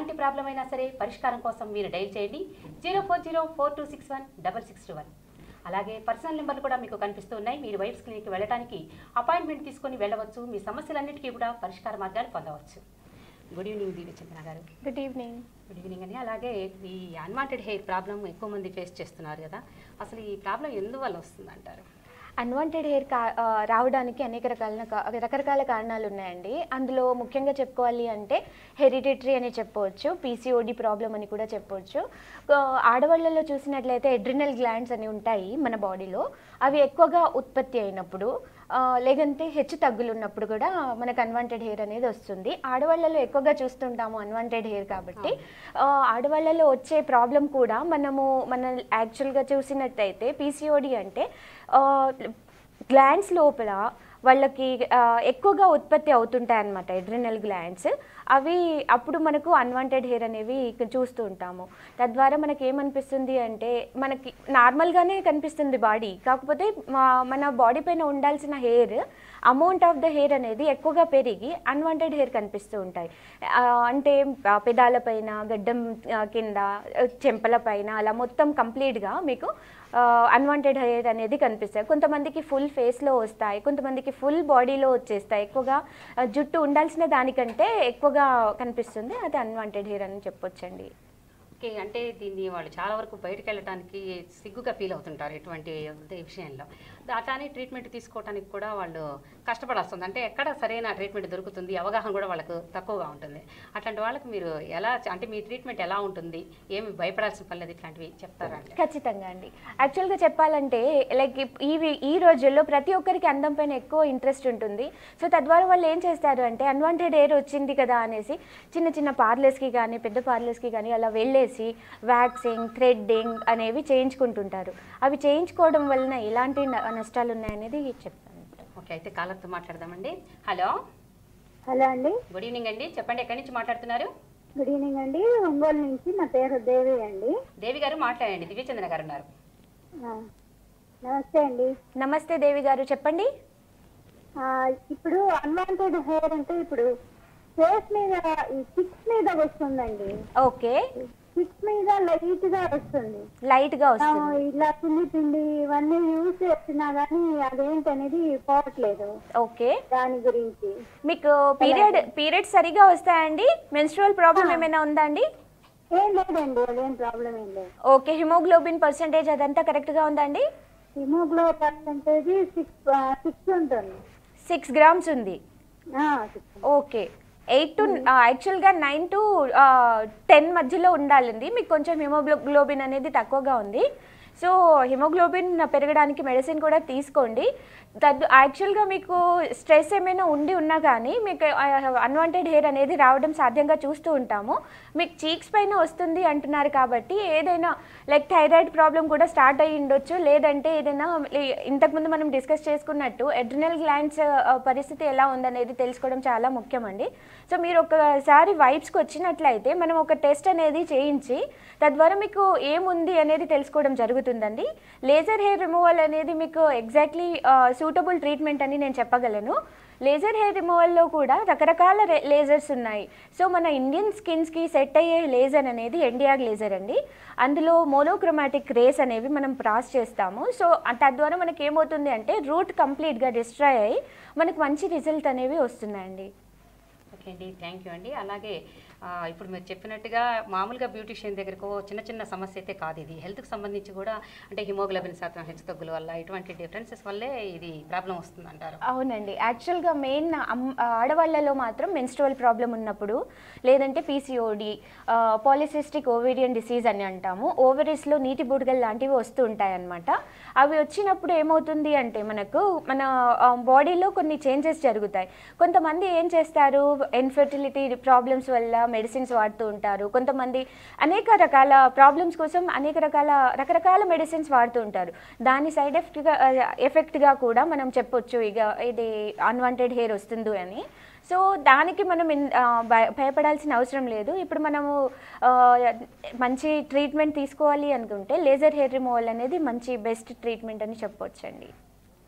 ఎలాంటి ప్రాబ్లం అయినా సరే పరిష్కారం కోసం మీరు డైల్ చేయండి zero four zero four two six one double six two one అలాగే పర్సనల్ నెంబర్లు కూడా మీకు కనిపిస్తూ ఉన్నాయి మీరు వైఫ్స్ క్లినిక్కి వెళ్ళడానికి అపాయింట్మెంట్ తీసుకొని వెళ్ళవచ్చు మీ సమస్యలన్నిటికీ కూడా పరిష్కార మార్గాలు పొందవచ్చు గుడ్ ఈవినింగ్ దీవి చంద్ర గారు గుడ్ ఈవినింగ్ గుడ్ ఈవినింగ్ అని అలాగే ఈ అన్వాంటెడ్ హెయిర్ ప్రాబ్లం ఎక్కువ మంది ఫేస్ చేస్తున్నారు కదా అసలు ఈ ప్రాబ్లం ఎందువల్ల వస్తుంది అంటారు అన్వాంటెడ్ హెయిర్ కా ఆ, రావడానికి అనేక రకాల కా- రకరకాల కారణాలు ఉన్నాయండి అందులో ముఖ్యంగా చెప్పుకోవాలి అంటే హెరిడిటరీ అని చెప్పవచ్చు పీసీఓడి ప్రాబ్లం అని కూడా చెప్పవచ్చు ఆ, ఆడవాళ్ళలో చూసినట్లయితే ఎడ్రినల్ గ్లాండ్స్ అని ఉంటాయి మన బాడీలో అవి ఎక్కువగా ఉత్పత్తి అయినప్పుడు ఆ, లేదంటే హెచ్చు తగ్గులు ఉన్నప్పుడు కూడా మనకు అన్వాంటెడ్ హెయిర్ అనేది వస్తుంది ఆడవాళ్ళలో ఎక్కువగా చూస్తుంటాము అన్వాంటెడ్ హెయిర్ కాబట్టి ఆ, ఆడవాళ్ళలో వచ్చే ప్రాబ్లం కూడా మనము మన యాక్చువల్గా చూసినట్టయితే పీసీఓడి అంటే గ్లాండ్స్ లోపల వాళ్ళకి ఆ, ఎక్కువగా ఉత్పత్తి అవుతుంటాయి అన్నమాట ఎడ్రినల్ గ్లాండ్స్ అవి అప్పుడు మనకు అన్వాంటెడ్ హెయిర్ అనేవి చూస్తూ ఉంటాము తద్వారా మనకి ఏమనిపిస్తుంది అంటే మనకి నార్మల్గానే కనిపిస్తుంది బాడీ కాకపోతే మా- మన బాడీ పైన ఉండాల్సిన hair amount of the hair అనేది ఎక్కువగా పెరిగి అన్వాంటెడ్ హెయిర్ కనిపిస్తూ ఉంటాయి ఆ, అంటే ఆ, పెదాల పైన గడ్డం ఆ, కింద ఆ, చెంపల పైన అలా మొత్తం కంప్లీట్గా మీకు అన్వాంటెడ్ హెయిర్ అనేది కనిపిస్తాయి కొంతమందికి ఫుల్ ఫేస్లో వస్తాయి కొంతమందికి ఫుల్ బాడీలో వచ్చేస్తాయి ఎక్కువగా ఆ, జుట్టు ఉండాల్సిన దానికంటే ఎక్కువగా కనిపిస్తుంది అది అన్వాంటెడ్ హెయిర్ అని చెప్పొచ్చండి ఓకే అంటే దీన్ని వాళ్ళు చాలా వరకు బయటకు వెళ్ళడానికి సిగ్గుగా ఫీల్ అవుతుంటారు ఇటువంటి విషయంలో అట్లానే ట్రీట్మెంట్ తీసుకోవడానికి కూడా వాళ్ళు కష్టపడాల్సింది అంటే ఎక్కడ సరైన ట్రీట్మెంట్ దొరుకుతుంది అవగాహన కూడా వాళ్ళకు తక్కువగా ఉంటుంది అట్లాంటి వాళ్ళకి మీరు ఎలా అంటే మీ ట్రీట్మెంట్ ఎలా ఉంటుంది ఏమి భయపడాల్సిన పని లేదు ఇట్లాంటివి చెప్తారా అంటే ఖచ్చితంగా అండి యాక్చువల్గా చెప్పాలంటే లైక్ ఈ ఈ రోజుల్లో ప్రతి ఒక్కరికి అందం పైన ఎక్కువ ఇంట్రెస్ట్ ఉంటుంది సో తద్వారా వాళ్ళు ఏం చేస్తారు అంటే అన్వాంటెడ్ ఎయిర్ వచ్చింది కదా అనేసి చిన్న చిన్న పార్లర్స్కి కానీ పెద్ద పార్లర్స్కి కానీ అలా వెళ్ళేసి వ్యాక్సింగ్ థ్రెడ్డింగ్ అనేవి చేయించుకుంటుంటారు అవి చేయించుకోవడం వలన ఎలాంటి న- నష్టాలు ఉన్నాయనేది చెప్తాను ఓకే అయితే కాలర్తో మాట్లాడదామండి హలో హలో అండి గుడ్ ఈవినింగ్ అండి చెప్పండి ఎక్కడి నుంచి మాట్లాడుతున్నారు గుడ్ ఈవినింగ్ అండి ఒంగోలు నుంచి నా పేరు దేవి అండి దేవి గారు మాట్లాడండి దివ్యచంద్ర గారు ఉన్నారు ఆ, నమస్తే అండి నమస్తే దేవి గారు చెప్పండి ఆ, ఇప్పుడు అన్వాంటెడ్ హెయిర్ అంటే ఇప్పుడు ఫేస్ మీద ఈ చిక్స్ మీద వస్తుందండి ఓకే చిక్స్ మీద లైట్ గా వస్తుంది లైట్గా ఆ, వస్తుంది ఇలా పిండి పిండి ఇవన్నీ యూజ్ చేస్తున్నా కానీ అదేంటనేది పోవట్లేదు ఓకే దాని గురించి మీకు పీరియడ్ పీరియడ్ సరిగా వస్తాయండి మెన్స్ట్రువల్ ప్రాబ్లం ఏమైనా ఉందా అండి ఏం లేదండి అదేం ప్రాబ్లం ఏం లేదు ఓకే హిమోగ్లోబిన్ పర్సంటేజ్ అదంతా కరెక్ట్గా ఉందండి హిమోగ్లో పర్సంటేజ్ సిక్స్ సిక్స్ ఉంటుంది సిక్స్ గ్రామ్స్ ఉంది ఆ, six. ఓకే ఎయిట్ టు యాక్చువల్గా నైన్ టు టెన్ మధ్యలో ఉండాలండి మీకు కొంచెం హిమోగ్లోబిన్ అనేది తక్కువగా ఉంది సో హిమోగ్లోబిన్ పెరగడానికి మెడిసిన్ కూడా తీసుకోండి తద్ యాక్చువల్గా మీకు స్ట్రెస్ ఏమైనా ఉండి ఉన్నా కానీ మీకు అన్వాంటెడ్ హెయిర్ అనేది రావడం సాధ్యంగా చూస్తూ ఉంటాము మీకు చీక్స్ పైన వస్తుంది అంటున్నారు కాబట్టి ఏదైనా లైక్ థైరాయిడ్ ప్రాబ్లం కూడా స్టార్ట్ అయ్యి ఉండొచ్చు లేదంటే ఏదైనా ఈ- ఇంతకుముందు మనం డిస్కస్ చేసుకున్నట్టు ఎడ్రినల్ గ్లాండ్స్ పరిస్థితి ఎలా ఉందనేది తెలుసుకోవడం చాలా ముఖ్యమండి సో మీరు ఒకసారి వైబ్స్కి వచ్చినట్లయితే మనం ఒక టెస్ట్ అనేది చేయించి తద్వారా మీకు ఏముంది అనేది తెలుసుకోవడం జరుగుతుందండి లేజర్ హెయిర్ రిమూవల్ అనేది మీకు ఎగ్జాక్ట్లీ సూటబుల్ ట్రీట్మెంట్ అని నేను చెప్పగలను లేజర్ హెయిర్ రిమూవల్లో కూడా రకరకాల రే- లేజర్స్ ఉన్నాయి సో మన ఇండియన్ స్కిన్స్కి సెట్ అయ్యే లేజర్ అనేది ఎండియాగ్ లేజర్ అండి అందులో మోనోక్రోమాటిక్ రేస్ అనేవి మనం ప్రాస్ చేస్తాము సో ఆ తద్వారా మనకి ఏమవుతుంది అంటే రూట్ కంప్లీట్గా డిస్ట్రాయ్ అయ్యి మనకు మంచి రిజల్ట్ అనేవి వస్తున్నాయండి ఓకే అండి థ్యాంక్ యూ అండి అలాగే ఆ, ఇప్పుడు మీరు చెప్పినట్టుగా మామూలుగా బ్యూటిషియన్ దగ్గరకు చిన్న చిన్న సమస్య అయితే కాదు ఇది హెల్త్కి సంబంధించి కూడా అంటే హిమోగ్లోబిన్ శాతం హెచ్చుతగ్గుల వల్ల ఇటువంటి డిఫరెన్సెస్ వల్లే ఇది ప్రాబ్లం వస్తుంది అంటారు అవునండి యాక్చువల్గా మెయిన్ ఆడవాళ్ళలో మాత్రం మెన్స్ట్రువల్ ప్రాబ్లం ఉన్నప్పుడు లేదంటే పీసీఓడి పాలిసిస్టిక్ ఓవేరియన్ డిసీజ్ అని అంటాము ఓవరీస్లో నీటి బుడగలు లాంటివి వస్తూ ఉంటాయి అన్నమాట అవి వచ్చినప్పుడు ఏమవుతుంది అంటే మనకు మన బాడీలో కొన్ని చేంజెస్ జరుగుతాయి కొంతమంది ఏం చేస్తారు ఇన్ఫర్టిలిటీ ప్రాబ్లమ్స్ వల్ల మెడిసిన్స్ వాడుతూ ఉంటారు కొంతమంది అనేక రకాల ప్రాబ్లమ్స్ కోసం అనేక రకాల రకరకాల మెడిసిన్స్ వాడుతూ ఉంటారు దాని సైడ్ ఎఫెక్ట్గా ఎఫెక్ట్గా కూడా మనం చెప్పొచ్చు ఇక ఇది అన్వాంటెడ్ హెయిర్ వస్తుంది అని సో దానికి మనం ఇన్- ఆ, భయ- భయపడాల్సిన అవసరం లేదు ఇప్పుడు మనము ఆ, మంచి ట్రీట్మెంట్ తీసుకోవాలి అనుకుంటే లేజర్ హెయిర్ రిమూవల్ అనేది మంచి బెస్ట్ ట్రీట్మెంట్ అని చెప్పొచ్చండి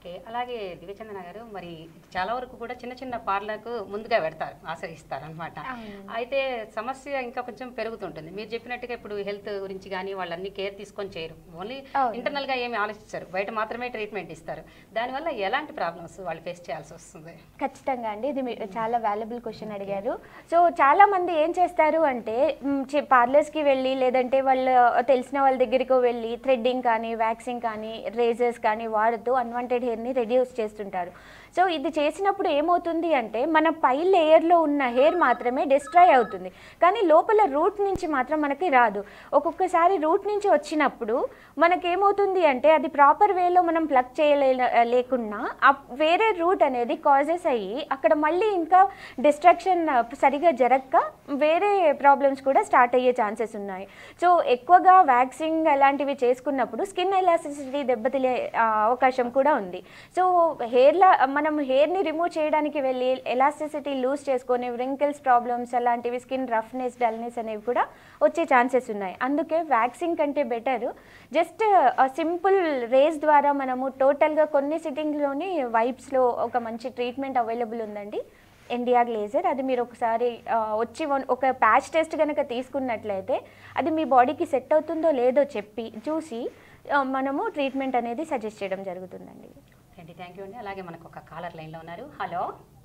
ఓకే అలాగే దివ్యచందన గారు మరి చాలా వరకు కూడా చిన్న చిన్న పార్లకు ముందుగా పెడతారు ఆశ్రయిస్తారు అనమాట అవును. అయితే సమస్య ఇంకా కొంచెం పెరుగుతుంటుంది మీరు చెప్పినట్టుగా ఇప్పుడు హెల్త్ గురించి కానీ వాళ్ళన్ని కేర్ తీసుకొని చేయరు ఓన్లీ అవును. ఇంటర్నల్ గా ఏమి ఆలోచిస్తారు బయట మాత్రమే ట్రీట్మెంట్ ఇస్తారు దానివల్ల ఎలాంటి ప్రాబ్లమ్స్ వాళ్ళు ఫేస్ చేయాల్సి వస్తుంది ఖచ్చితంగా అండి ఇది మీరు చాలా వాల్యుబుల్ క్వశ్చన్ అడిగారు సో చాలా మంది ఏం చేస్తారు అంటే పార్లర్స్కి వెళ్ళి లేదంటే వాళ్ళు తెలిసిన వాళ్ళ దగ్గరికి వెళ్ళి థ్రెడ్డింగ్ కానీ వ్యాక్సింగ్ కానీ రేజర్స్ కానీ వాడుతూ అన్వాంటెడ్ హెయిర్ని రెడ్యూస్ చేస్తుంటారు సో ఇది చేసినప్పుడు ఏమవుతుంది అంటే మన పై లేయర్లో ఉన్న హెయిర్ మాత్రమే డిస్ట్రాయ్ అవుతుంది కానీ లోపల రూట్ నుంచి మాత్రం మనకి రాదు ఒక్కొక్కసారి రూట్ నుంచి వచ్చినప్పుడు మనకేమవుతుంది అంటే అది ప్రాపర్ వేలో మనం ప్లగ్ చేయలే లేకున్నా ఆ వేరే రూట్ అనేది కాజెస్ అయ్యి అక్కడ మళ్ళీ ఇంకా డిస్ట్రాక్షన్ సరిగా జరగక వేరే ప్రాబ్లమ్స్ కూడా స్టార్ట్ అయ్యే ఛాన్సెస్ ఉన్నాయి సో ఎక్కువగా వ్యాక్సింగ్ అలాంటివి చేసుకున్నప్పుడు స్కిన్ ఎలాసిసిటీ దెబ్బతిలే ఆ, అవకాశం కూడా ఉంది సో హెయిర్లా మనం హెయిర్ని రిమూవ్ చేయడానికి వెళ్ళి ఎలాస్టిసిటీ లూజ్ చేసుకొని wrinkles ప్రాబ్లమ్స్ అలాంటివి స్కిన్ రఫ్నెస్ డల్నెస్ అనేవి కూడా వచ్చే ఛాన్సెస్ ఉన్నాయి అందుకే వ్యాక్సింగ్ కంటే బెటర్ జస్ట్ సింపుల్ రేస్ ద్వారా మనము టోటల్గా కొన్ని సిట్టింగ్లోని వైప్స్లో ఒక మంచి ట్రీట్మెంట్ అవైలబుల్ ఉందండి ఎండియా గ్లేజర్ అది మీరు ఒకసారి ఆ, వచ్చి వన్- ఒక ప్యాచ్ టెస్ట్ కనుక తీసుకున్నట్లయితే అది మీ బాడీకి సెట్ అవుతుందో లేదో చెప్పి చూసి ఆ, మనము ట్రీట్మెంట్ అనేది సజెస్ట్ చేయడం జరుగుతుందండి అండి థ్యాంక్ యూ అండి అలాగే మనకు ఒక కాలర్ లైన్లో ఉన్నారు హలో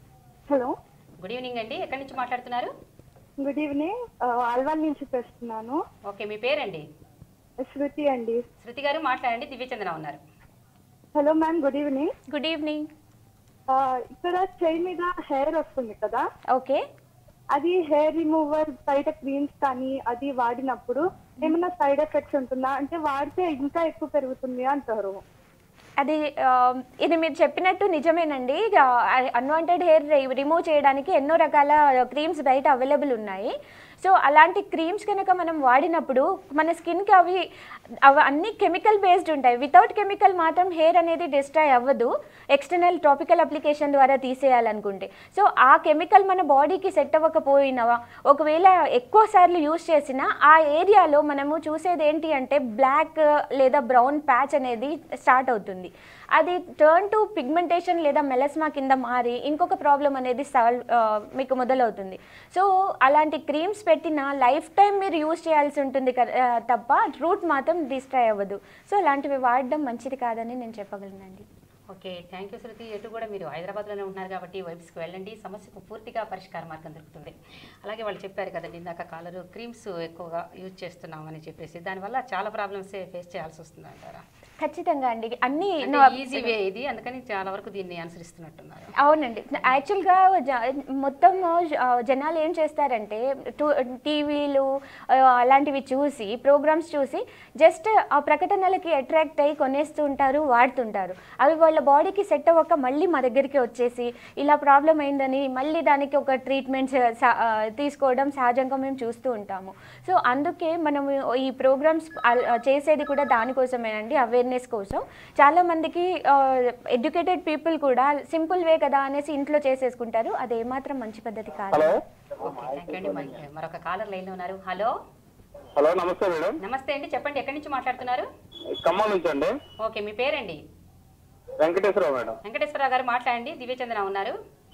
హలో గుడ్ ఈవినింగ్ అండి ఎక్కడి నుంచి మాట్లాడుతున్నారు గుడ్ ఈవినింగ్ అల్వాల్ నుంచి చేస్తున్నాను ఓకే మీ పేరండి శృతి అండి శృతి గారు మాట్లాడండి దివ్యచంద్ర ఉన్నారు hello ma'am good evening good evening ఇక్కడ చెయ్యి మీద హెయిర్ వస్తుంది కదా ఓకే అది హెయిర్ రిమూవర్ బయట క్రీమ్స్ కానీ అది వాడినప్పుడు ఏమైనా సైడ్ ఎఫెక్ట్స్ ఉంటుందా అంటే వాడితే ఇంకా ఎక్కువ పెరుగుతుంది అంటారు అది ఆ, ఇది మీరు చెప్పినట్టు నిజమేనండి అన్వాంటెడ్ హెయిర్ రిమూవ్ చేయడానికి ఎన్నో రకాల క్రీమ్స్ బయట అవైలబుల్ ఉన్నాయి సో అలాంటి క్రీమ్స్ కనుక మనం వాడినప్పుడు మన స్కిన్కి అవి అవి అన్ని కెమికల్ బేస్డ్ ఉంటాయి వితౌట్ కెమికల్ మాత్రం హెయిర్ అనేది డిస్ట్రాయ్ అవ్వదు ఎక్స్టర్నల్ టాపికల్ అప్లికేషన్ ద్వారా తీసేయాలనుకుంటే సో ఆ కెమికల్ మన బాడీకి సెట్ అవ్వకపోయినా ఒకవేళ ఎక్కువ సార్లు యూస్ చేసినా ఆ ఏరియాలో మనము చూసేది ఏంటి అంటే బ్లాక్ లేదా బ్రౌన్ ప్యాచ్ అనేది స్టార్ట్ అవుతుంది అది టర్న్ టు పిగ్మెంటేషన్ లేదా మెలస్మా కింద మారి ఇంకొక ప్రాబ్లం అనేది సాల్వ్ మీకు మొదలవుతుంది సో అలాంటి క్రీమ్స్ పెట్టిన లైఫ్ టైం మీరు యూజ్ చేయాల్సి ఉంటుంది కదా, ఆ, తప్ప రూట్ మాత్రం డిస్ట్రాయ్ అవ్వదు సో అలాంటివి వాడడం మంచిది కాదని నేను చెప్పగలనండి ఓకే థ్యాంక్ యూ శృతి ఎటు కూడా మీరు హైదరాబాద్లోనే ఉంటున్నారు కాబట్టి వైబ్స్కి వెళ్ళండి సమస్యకు పూర్తిగా పరిష్కార మార్గం దొరుకుతుంది అలాగే వాళ్ళు చెప్పారు కదండి ఇందాక కాలరు క్రీమ్స్ ఎక్కువగా యూజ్ చేస్తున్నామని చెప్పేసి దానివల్ల చాలా ప్రాబ్లమ్స్ ఫేస్ చేయాల్సి వస్తుంది అంటారా ఖచ్చితంగా అండి అన్ని ఈజీ వే ఇది అందుకని చాలా వరకు దీన్ని అనుసరిస్తున్నట్టున్నారు అవునండి యాక్చువల్గా జ- మొత్తం ఆ, జనాలు ఏం చేస్తారంటే టూ- టీవీలు ఆ, అలాంటివి చూసి ప్రోగ్రామ్స్ చూసి జస్ట్ ఆ ప్రకటనలకి అట్రాక్ట్ అయ్యి కొనేస్తూ ఉంటారు వాడుతుంటారు అవి వాళ్ళ బాడీకి సెట్ అవ్వక మళ్ళీ మా దగ్గరికి వచ్చేసి ఇలా ప్రాబ్లం అయిందని మళ్ళీ దానికి ఒక ట్రీట్మెంట్ తీసుకోవడం సహజంగా మేము చూస్తూ ఉంటాము సో అందుకే మనము ఈ ప్రోగ్రామ్స్ చేసేది కూడా దానికోసమేనండి అవేర్నెస్ కోసం చాలా మందికి ఎడ్యుకేటెడ్ పీపుల్ కూడా సింపుల్ వే కదా అనేసి ఇంట్లో చేసేసుకుంటారు అది ఏమాత్రం మంచి పద్ధతి కాదు హలో ఓకే థ్యాంక్ యూ అండి మరి మరొక కాలర్ లైన్లో ఉన్నారు హలో హలో నమస్తే మేడం నమస్తే అండి చెప్పండి ఎక్కడి నుంచి మాట్లాడుతున్నారు ఖమ్మం నుంచి అండి ఓకే మీ పేరండి వెంకటేశ్వరరావు మేడం వెంకటేశ్వరరావు గారు మాట్లాడండి దివ్యచంద్ర ఉన్నారు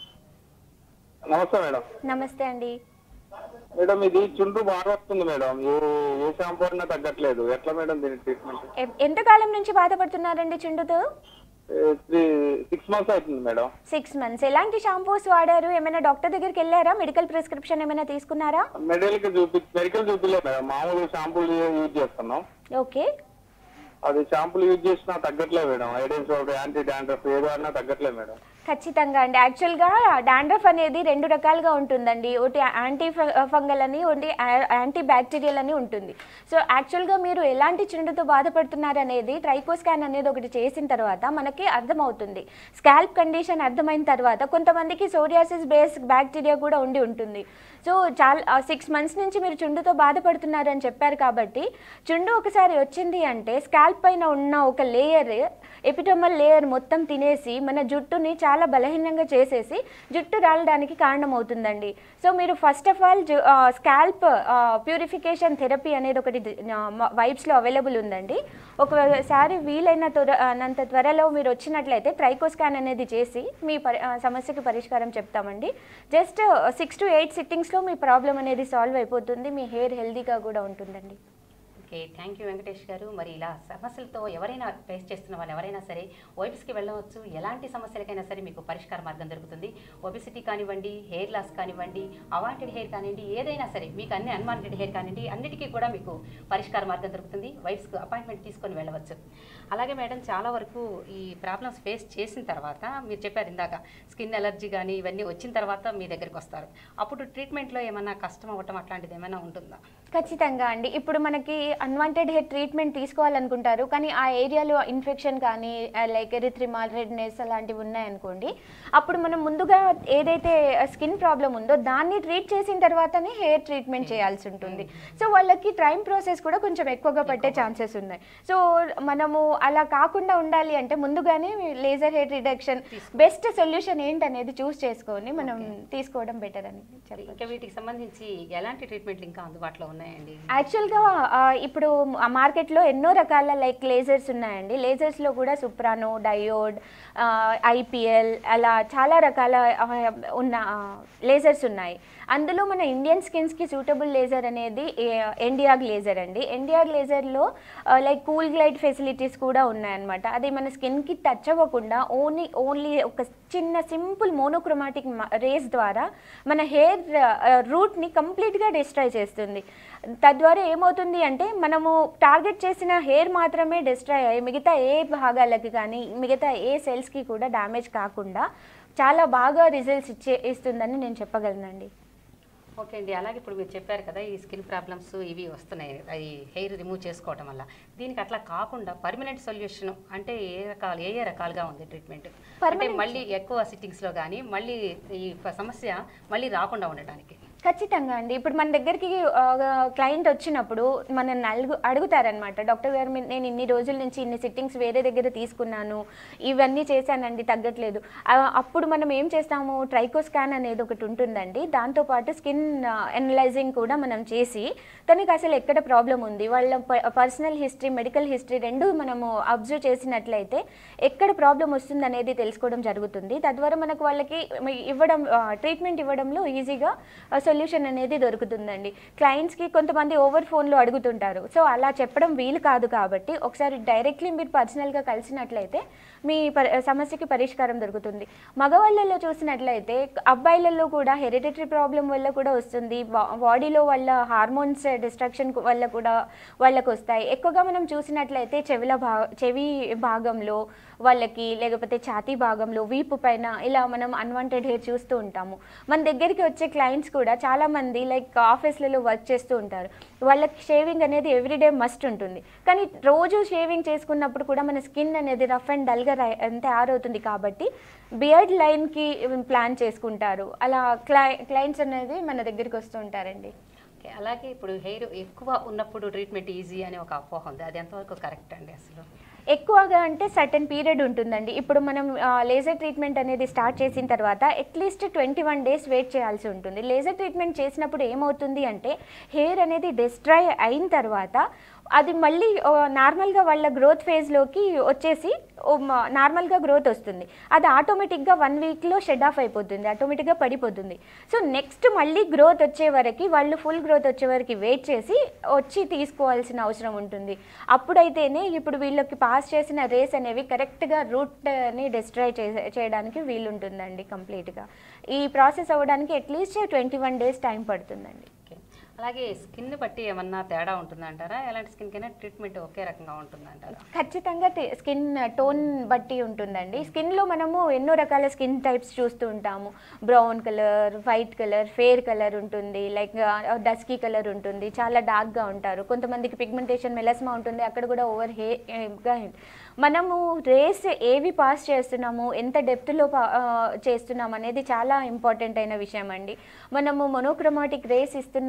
నమస్తే మేడం నమస్తే అండి మేడం ఇది చుండ్రు బాగా వస్తుంది మేడం ఏ ఏ షాంపూ అయినా తగ్గట్లేదు ఎట్లా మేడం దీని ట్రీట్మెంట్ ఎ- ఎంతకాలం నుంచి బాధపడుతున్నారండి చుండుతో త్రీ సిక్స్ మంత్స్ అవుతుంది మేడం సిక్స్ మంత్స్ ఎలాంటి షాంపూస్ వాడారు ఏమైనా డాక్టర్ దగ్గరికి వెళ్ళారా మెడికల్ ప్రిస్క్రిప్షన్ ఏమైనా తీసుకున్నారా మెడికల్ చూపి మెడికల్ చూపిలేదు మేడం మామూలు షాంపూలు యూజ్ చేస్తున్నాం ఓకే అది షాంపూలు యూజ్ చేసినా తగ్గట్లేదు మేడం ఐడెన్స్ యాంటీ డాండ్రఫ్ ఏదో అన్నా తగ్గట్లేదు మేడం ఖచ్చితంగా అండి యాక్చువల్గా డాండ్రఫ్ అనేది రెండు రకాలుగా ఉంటుందండి ఒకటి యాంటీ ఫంగల్ అని ఒకటి యాంటీ బ్యాక్టీరియల్ అని ఉంటుంది సో యాక్చువల్గా మీరు ఎలాంటి చుండుతో బాధపడుతున్నారు అనేది ట్రైకో స్కాన్ అనేది ఒకటి చేసిన తర్వాత మనకి అర్థమవుతుంది స్కాల్ప్ కండిషన్ అర్థమైన తర్వాత కొంతమందికి సోరియాసిస్ బేస్ బ్యాక్టీరియా కూడా ఉండి ఉంటుంది సో చాలా సిక్స్ మంత్స్ నుంచి మీరు చుండుతో బాధపడుతున్నారని చెప్పారు కాబట్టి చుండు ఒకసారి వచ్చింది అంటే స్కాల్ప్ పైన ఉన్న ఒక లేయర్ ఎపిటోమల్ లేయర్ మొత్తం తినేసి మన జుట్టుని చాలా బలహీనంగా చేసేసి జుట్టు రాలడానికి కారణమవుతుందండి సో మీరు first of all scalp purification therapy అనేది ఒకటి వైబ్స్లో అవైలబుల్ ఉందండి ఒకసారి వీలైన త్వర అనంత త్వరలో మీరు వచ్చినట్లయితే ట్రైకోస్కాన్ అనేది చేసి మీ పరి ఆ, సమస్యకి పరిష్కారం చెప్తామండి జస్ట్ సిక్స్ టు ఎయిట్ సిట్టింగ్స్లో మీ ప్రాబ్లం అనేది సాల్వ్ అయిపోతుంది మీ హెయిర్ హెల్దీగా కూడా ఉంటుందండి ఓకే థ్యాంక్ యూ వెంకటేష్ గారు మరి ఇలా సమస్యలతో ఎవరైనా ఫేస్ చేస్తున్న వాళ్ళు ఎవరైనా సరే ఓబిస్కి వెళ్ళవచ్చు ఎలాంటి సమస్యలకైనా సరే మీకు పరిష్కార మార్గం దొరుకుతుంది ఒబిసిటీ కానివ్వండి హెయిర్ లాస్ కానివ్వండి అవాంటెడ్ హెయిర్ కానివ్వండి ఏదైనా సరే మీకు అన్ని అన్వాంటెడ్ హెయిర్ కానివ్వండి అన్నిటికీ కూడా మీకు పరిష్కార మార్గం దొరుకుతుంది వైఫ్స్కి అపాయింట్మెంట్ తీసుకొని వెళ్ళవచ్చు అలాగే మేడం చాలా వరకు ఈ ప్రాబ్లమ్స్ ఫేస్ చేసిన తర్వాత మీరు చెప్పారు ఇందాక స్కిన్ ఎలర్జీ కానీ ఇవన్నీ వచ్చిన తర్వాత మీ దగ్గరికి వస్తారు అప్పుడు ట్రీట్మెంట్లో ఏమన్నా కష్టం అవ్వటం అట్లాంటిది ఏమైనా ఉంటుందా ఖచ్చితంగా అండి ఇప్పుడు మనకి అన్వాంటెడ్ హెయిర్ ట్రీట్మెంట్ తీసుకోవాలనుకుంటారు కానీ ఆ ఏరియాలో ఇన్ఫెక్షన్ కానీ లైక్ ఎరిథ్రిమా రెడ్నెస్ అలాంటివి ఉన్నాయనుకోండి అప్పుడు మనం ముందుగా ఏదైతే స్కిన్ ప్రాబ్లం ఉందో దాన్ని ట్రీట్ చేసిన తర్వాతనే హెయిర్ ట్రీట్మెంట్ చేయాల్సి ఉంటుంది సో వాళ్ళకి టైం ప్రాసెస్ కూడా కొంచెం ఎక్కువగా పట్టే ఛాన్సెస్ ఉన్నాయి సో మనము అలా కాకుండా ఉండాలి అంటే ముందుగానే laser hair reduction best solution ఏంటనేది చూస్ చేసుకొని మనం తీసుకోవడం బెటర్ అని చెప్పాలి ఇంకా వీటికి సంబంధించి ఎలాంటి ట్రీట్మెంట్లు ఇంకా అందుబాటులో ఉన్నాయండి యాక్చువల్గా ఆ, ఇప్పుడు ఆ మార్కెట్లో ఎన్నో రకాల లైక్ లేజర్స్ ఉన్నాయండి లేజర్స్లో కూడా సుప్రానో డయోడ్ ఐపీఎల్ అలా చాలా రకాల ఆ, ఉన్న లేజర్స్ ఉన్నాయి అందులో మన ఇండియన్ స్కిన్స్కి సూటబుల్ లేజర్ అనేది ఎండియాగ్ లేజర్ అండి ఎండియాగ్ లేజర్లో లైక్ కూల్ గ్లైడ్ ఫెసిలిటీస్ కూడా ఉన్నాయన్నమాట అది మన స్కిన్కి టచ్ అవ్వకుండా ఓన్లీ ఓన్లీ ఒక చిన్న సింపుల్ మోనోక్రోమాటిక్ రేస్ ద్వారా మన హెయిర్ రూట్ని కంప్లీట్గా డిస్ట్రాయ్ చేస్తుంది తద్వారా ఏమవుతుంది అంటే మనము టార్గెట్ చేసిన హెయిర్ మాత్రమే డిస్ట్రాయ్ అయ్యి మిగతా ఏ భాగాలకి కానీ మిగతా ఏ సెల్స్కి కూడా డ్యామేజ్ కాకుండా చాలా బాగా రిజల్ట్స్ ఇచ్చే ఇస్తుందని నేను చెప్పగలనండి ఓకే అండి అలాగే ఇప్పుడు మీరు చెప్పారు కదా ఈ స్కిన్ ప్రాబ్లమ్స్ ఇవి వస్తున్నాయి అది హెయిర్ రిమూవ్ చేసుకోవటం వల్ల దీనికి అట్లా కాకుండా పర్మనెంట్ సొల్యూషన్ అంటే ఏ రకాలు ఏ ఏ రకాలుగా ఉంది ట్రీట్మెంట్ అంటే Permanent- మళ్ళీ ఎక్కువ సిట్టింగ్స్లో కానీ మళ్ళీ ఈ సమస్య మళ్ళీ రాకుండా ఉండటానికి ఖచ్చితంగా అండి ఇప్పుడు మన దగ్గరికి క్లయింట్ వచ్చినప్పుడు మన అడుగు అడుగుతారనమాట డాక్టర్ గారు మీరు- నేను ఇన్ని రోజుల నుంచి ఇన్ని సిట్టింగ్స్ వేరే దగ్గర తీసుకున్నాను ఇవన్నీ చేశానండి తగ్గట్లేదు ఆ, అప్పుడు మనం ఏం చేస్తాము ట్రైకో స్కాన్ అనేది ఒకటి ఉంటుందండి దాంతోపాటు స్కిన్ ఎనలైజింగ్ కూడా మనం చేసి తనకి అసలు ఎక్కడ ప్రాబ్లం ఉంది వాళ్ళ పర్సనల్ హిస్టరీ మెడికల్ హిస్టరీ రెండు మనము అబ్జర్వ్ చేసినట్లయితే ఎక్కడ ప్రాబ్లం వస్తుంది అనేది తెలుసుకోవడం జరుగుతుంది తద్వారా మనకు వాళ్ళకి ఇవ్వడం ట్రీట్మెంట్ ఇవ్వడంలో ఈజీగా సొల్యూషన్ అనేది దొరుకుతుందండి క్లయింట్స్కి కొంతమంది ఓవర్ ఫోన్లో అడుగుతుంటారు సో అలా చెప్పడం వీలు కాదు కాబట్టి ఒకసారి డైరెక్ట్లీ మీరు పర్సనల్గా కలిసినట్లయితే మీ పరి సమస్యకి పరిష్కారం దొరుకుతుంది మగవాళ్ళలో చూసినట్లయితే అబ్బాయిలలో కూడా హెరిడిటరీ ప్రాబ్లం వల్ల కూడా వస్తుంది బాడీలో వాళ్ళ హార్మోన్స్ డిస్ట్రక్షన్ వల్ల కూడా వాళ్ళకు వస్తాయి ఎక్కువగా మనం చూసినట్లయితే చెవిల భా చెవి భాగంలో వాళ్ళకి లేకపోతే ఛాతీ భాగంలో వీపు పైన ఇలా మనం అన్వాంటెడ్ హెయిర్ చూస్తూ ఉంటాము మన దగ్గరికి వచ్చే క్లయింట్స్ కూడా చాలామంది లైక్ ఆఫీస్లలో వర్క్ చేస్తూ ఉంటారు వాళ్ళకి షేవింగ్ అనేది ఎవ్రీడే మస్ట్ ఉంటుంది కానీ రోజు షేవింగ్ చేసుకున్నప్పుడు కూడా మన స్కిన్ అనేది రఫ్ అండ్ డల్గా తయారవుతుంది కాబట్టి బియర్డ్ లైన్కి ప్లాన్ చేసుకుంటారు అలా క్లై క్లయింట్స్ అనేది మన దగ్గరికి వస్తూ ఉంటారండి ఓకే అలాగే ఇప్పుడు హెయిర్ ఎక్కువ ఉన్నప్పుడు ట్రీట్మెంట్ ఈజీ అని ఒక అపోహ ఉంది అది ఎంతవరకు కరెక్ట్ అండి అసలు ఎక్కువగా అంటే సర్టన్ పీరియడ్ ఉంటుందండి ఇప్పుడు మనం లేజర్ ట్రీట్మెంట్ అనేది స్టార్ట్ చేసిన తర్వాత at least twenty one days wait చేయాల్సి ఉంటుంది లేజర్ ట్రీట్మెంట్ చేసినప్పుడు ఏమవుతుంది అంటే హెయిర్ అనేది డిస్ట్రాయ్ అయిన తర్వాత అది మళ్ళీ ఓ, నార్మల్గా వాళ్ళ గ్రోత్ ఫేజ్లోకి వచ్చేసి ఓ, మ- నార్మల్గా గ్రోత్ వస్తుంది అది ఆటోమేటిక్గా వన్ వీక్లో షెడ్ ఆఫ్ అయిపోతుంది ఆటోమేటిక్గా పడిపోతుంది సో నెక్స్ట్ మళ్ళీ గ్రోత్ వచ్చే వరకు వాళ్ళు ఫుల్ గ్రోత్ వచ్చే వరకు వెయిట్ చేసి వచ్చి తీసుకోవాల్సిన అవసరం ఉంటుంది అప్పుడైతేనే ఇప్పుడు వీళ్ళకి పాస్ చేసిన రేస్ అనేవి కరెక్ట్గా రూట్ని డిస్ట్రాయ్ చే చేయడానికి వీలుంటుందండి కంప్లీట్గా ఈ ప్రాసెస్ అవ్వడానికి at least twenty one days time పడుతుందండి ఓకే అలాగే స్కిన్ బట్టి ఏమన్నా తేడా ఉంటుందంటారా ఎలాంటి స్కిన్కైనా ట్రీట్మెంట్ ఒకే రకంగా ఉంటుందంటారా ఖచ్చితంగా స్కిన్ టోన్ బట్టి ఉంటుందండి స్కిన్లో మనము ఎన్నో రకాల స్కిన్ టైప్స్ చూస్తూ ఉంటాము brown colour white colour fair colour ఉంటుంది లైక్ డస్కీ కలర్ ఉంటుంది చాలా డార్క్గా ఉంటారు కొంతమందికి పిగ్మెంటేషన్ మెలస్మా ఉంటుంది అక్కడ కూడా ఓవర్ హేగా మనము రేస్ ఏవి పాస్ చేస్తున్నాము ఎంత డెప్త్లో చేస్తున్నాం అనేది చాలా ఇంపార్టెంట్ అయిన విషయం అండి మనము మొనోక్రోమాటిక్ రేస్ ఇస్తున్నాం కాబట్టి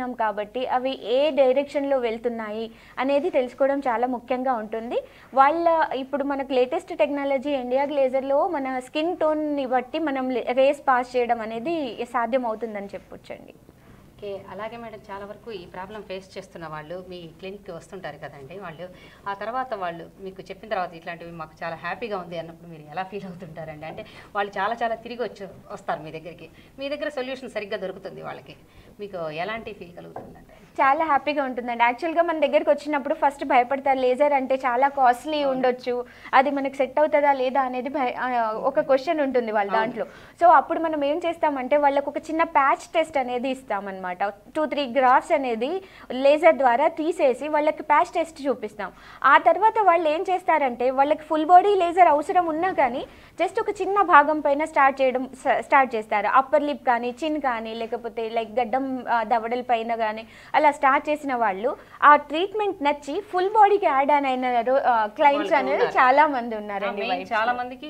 కాబట్టి అవి ఏ డైరెక్షన్లో వెళ్తున్నాయి అనేది తెలుసుకోవడం చాలా ముఖ్యంగా ఉంటుంది వాళ్ళ ఇప్పుడు మనకు లేటెస్ట్ టెక్నాలజీ ఇండియా గ్లేజర్లో మన స్కిన్ టోన్ని బట్టి మనం రేస్ పాస్ చేయడం అనేది సాధ్యం అవుతుందని చెప్పొచ్చండి ఓకే అలాగే మేడం చాలా వరకు ఈ ప్రాబ్లం ఫేస్ చేస్తున్న వాళ్ళు మీ క్లినిక్కి వస్తుంటారు కదండి వాళ్ళు ఆ తర్వాత వాళ్ళు మీకు చెప్పిన తర్వాత ఇట్లాంటివి మాకు చాలా హ్యాపీగా ఉంది అన్నప్పుడు మీరు ఎలా ఫీల్ అవుతుంటారండి అంటే వాళ్ళు చాలా చాలా తిరిగి వచ్చి వస్తారు మీ దగ్గరికి మీ దగ్గర సొల్యూషన్ సరిగ్గా దొరుకుతుంది వాళ్ళకి మీకు ఎలాంటి ఫీల్ కలుగుతుందంటే చాలా హ్యాపీగా ఉంటుందండి యాక్చువల్గా మన దగ్గరికి వచ్చినప్పుడు ఫస్ట్ భయపడతారు లేజర్ అంటే చాలా కాస్ట్లీ ఉండొచ్చు అది మనకు సెట్ అవుతుందా లేదా అనేది భయ- ఆ, ఒక క్వశ్చన్ ఉంటుంది వాళ్ళ దాంట్లో సో అప్పుడు మనం ఏం చేస్తామంటే వాళ్ళకు ఒక చిన్న ప్యాచ్ టెస్ట్ అనేది ఇస్తామన్నమాట టూ త్రీ గ్రాఫ్స్ అనేది లేజర్ ద్వారా తీసేసి వాళ్ళకి ప్యాచ్ టెస్ట్ చూపిస్తాం ఆ తర్వాత వాళ్ళు ఏం చేస్తారంటే వాళ్ళకి ఫుల్ బాడీ లేజర్ అవసరం ఉన్నా కానీ జస్ట్ ఒక చిన్న భాగం పైన స్టార్ట్ చేయడం స్టార్ట్ చేస్తారు అప్పర్ లిప్ కానీ చిన్ కానీ లేకపోతే లైక్ గడ్డం ఆ, దవడల పైన కానీ అలా స్టార్ట్ చేసిన వాళ్ళు ఆ ట్రీట్మెంట్ నచ్చి ఫుల్ బాడీకి యాడ్ ఆన్ అయిన క్లయింట్స్ వాళ్ళు అనేది ఉన్నారు. చాలా మంది ఉన్నారండి మెయిన్ vibes చాలా లో. మందికి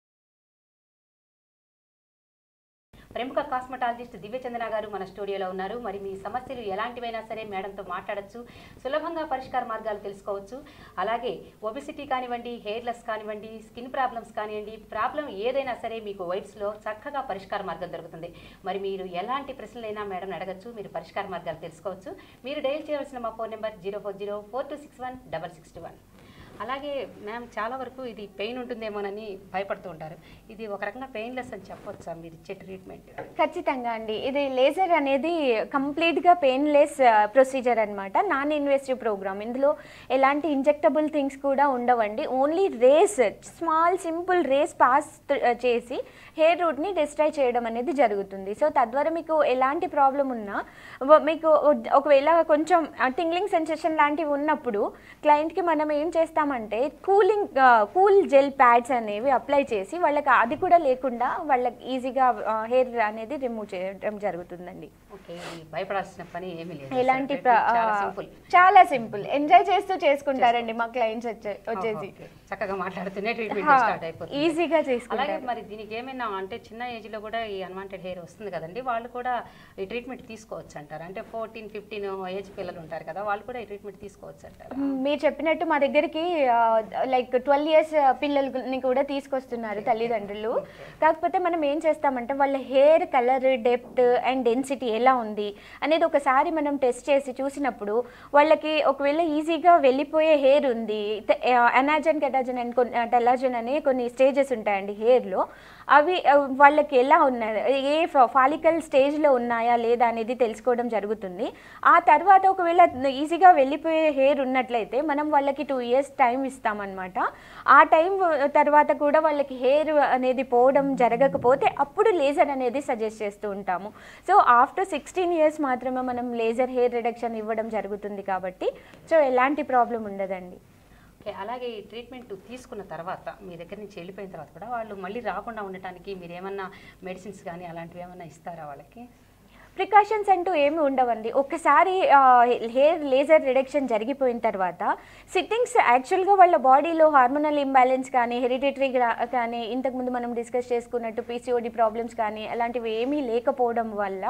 ప్రముఖ కాస్మెటాలజిస్ట్ దివ్యచంద్ర గారు మన స్టూడియోలో ఉన్నారు మరి మీ సమస్యలు ఎలాంటివైనా సరే మేడంతో మాట్లాడొచ్చు సులభంగా పరిష్కార మార్గాలు తెలుసుకోవచ్చు అలాగే ఒబిసిటీ కానివ్వండి హెయిర్ లెస్ కానివ్వండి స్కిన్ ప్రాబ్లమ్స్ కానివ్వండి ప్రాబ్లం ఏదైనా సరే మీకు వైబ్స్లో చక్కగా పరిష్కార మార్గం దొరుకుతుంది మరి మీరు ఎలాంటి ప్రశ్నలైనా మేడం అడగచ్చు మీరు పరిష్కార మార్గాలు తెలుసుకోవచ్చు మీరు డైల్ చేయవలసిన మా phone number zero four zero four two six one double six two one అలాగే మ్యామ్ చాలా వరకు ఇది పెయిన్ ఉంటుందేమోనని భయపడుతూ ఉంటారు ఇది ఒక రకంగా పెయిన్లెస్ అని చెప్పొచ్చా మీరు ఇచ్చే ట్రీట్మెంట్ ఖచ్చితంగా అండి ఇది లేజర్ అనేది కంప్లీట్గా పెయిన్లెస్ ప్రొసీజర్ అన్నమాట నాన్ ఇన్వెస్టివ్ ప్రోగ్రామ్ ఇందులో ఎలాంటి ఇంజెక్టబుల్ థింగ్స్ కూడా ఉండవండి only rays small simple rays pass చేసి హెయిర్ రూట్ని డిస్ట్రాయ్ చేయడం అనేది జరుగుతుంది సో తద్వారా మీకు ఎలాంటి ప్రాబ్లం ఉన్నా వ- మీకు ఒకవేళ కొంచెం టింగ్లింగ్ సెన్సేషన్ లాంటివి ఉన్నప్పుడు క్లయింట్కి మనం ఏం చేస్తామంటే కూలింగ్ కూల్ జెల్ ప్యాడ్స్ అనేవి అప్లై చేసి వాళ్ళకి అది కూడా లేకుండా వాళ్ళకి ఈజీగా హెయిర్ అనేది రిమూవ్ చేయడం జరుగుతుందండి ఓకే భయపడాల్సిన పని ఏమీ లేదు ఎలాంటి అసలు ప్ర- చాలా ఆ, సింపుల్ చాలా సింపుల్ ఎంజాయ్ చేస్తూ చేసుకుంటారండి మా క్లయింట్స్ వచ్చే వచ్చేసి ఓకే. చక్కగా మాట్లాడుతూనే ట్రీట్మెంట్ హా, స్టార్ట్ అయిపోతుంది ఈజీగా అలాగే చేసుకుంటారు మరి దీనికి ఏమైనా అంటే చిన్న ఏజ్ లో కూడా ఈ అన్వాంటెడ్ హెయిర్ వస్తుంది కదండి వాళ్ళు కూడా ఈ ట్రీట్మెంట్ తీసుకోవచ్చు అంటారు అంటే ఫోర్టీన్ ఫిఫ్టీన్ ఏజ్ పిల్లలు ఉంటారు కదా వాళ్ళు కూడా ఈ ట్రీట్మెంట్ తీసుకోవచ్చు అంటారు మీరు చెప్పినట్టు మా దగ్గరికి లైక్ ట్వెల్వ్ ఇయర్స్ పిల్లల్ని కూడా తీసుకొస్తున్నారు తల్లిదండ్రులు కాకపోతే మనం ఏం చేస్తామంటే వాళ్ళ hair colour depth and density ఎలా ఉంది అనేది ఒకసారి మనం టెస్ట్ చేసి చూసినప్పుడు వాళ్ళకి ఒకవేళ ఈజీగా వెళ్ళిపోయే హెయిర్ ఉంది అనాజన్ కెటాజన్ అండ్ కొన్ని టెలాజన్ అనే కొన్ని స్టేజెస్ ఉంటాయండి హెయిర్లో అవి ఆ, వాళ్ళకి ఎలా ఉన్నాయి ఏ ఫాలికల్ స్టేజ్లో ఉన్నాయా లేదా అనేది తెలుసుకోవడం జరుగుతుంది ఆ తర్వాత ఒకవేళ ఈజీగా వెళ్ళిపోయే హెయిర్ ఉన్నట్లయితే మనం వాళ్ళకి టూ ఇయర్స్ టైం ఇస్తామన్నమాట ఆ టైం తర్వాత కూడా వాళ్ళకి హెయిర్ అనేది పోవడం జరగకపోతే అప్పుడు లేజర్ అనేది సజెస్ట్ చేస్తూ ఉంటాము సో ఆఫ్టర్ సిక్స్టీన్ ఇయర్స్ మాత్రమే మనం లేజర్ హెయిర్ రిడక్షన్ ఇవ్వడం జరుగుతుంది కాబట్టి సో ఎలాంటి ప్రాబ్లం ఉండదండి ఓకే అలాగే ఈ ట్రీట్మెంట్ తీసుకున్న తర్వాత మీ దగ్గర నుంచి వెళ్ళిపోయిన తర్వాత కూడా వాళ్ళు మళ్ళీ రాకుండా ఉండటానికి మీరు ఏమన్నా మెడిసిన్స్ కానీ అలాంటివి ఏమన్నా ఇస్తారా వాళ్ళకి ప్రికాషన్స్ అంటూ ఏమి ఉండవండి ఒక్కసారి హెయిర్ లేజర్ రిడక్షన్ జరిగిపోయిన తర్వాత సిట్టింగ్స్ యాక్చువల్గా వాళ్ళ బాడీలో హార్మోనల్ ఇంబ్యాలెన్స్ కానీ హెరిడిటరీ కానీ ఇంతకుముందు మనం డిస్కస్ చేసుకున్నట్టు పీసీఓడి ప్రాబ్లమ్స్ కానీ అలాంటివి ఏమీ లేకపోవడం వల్ల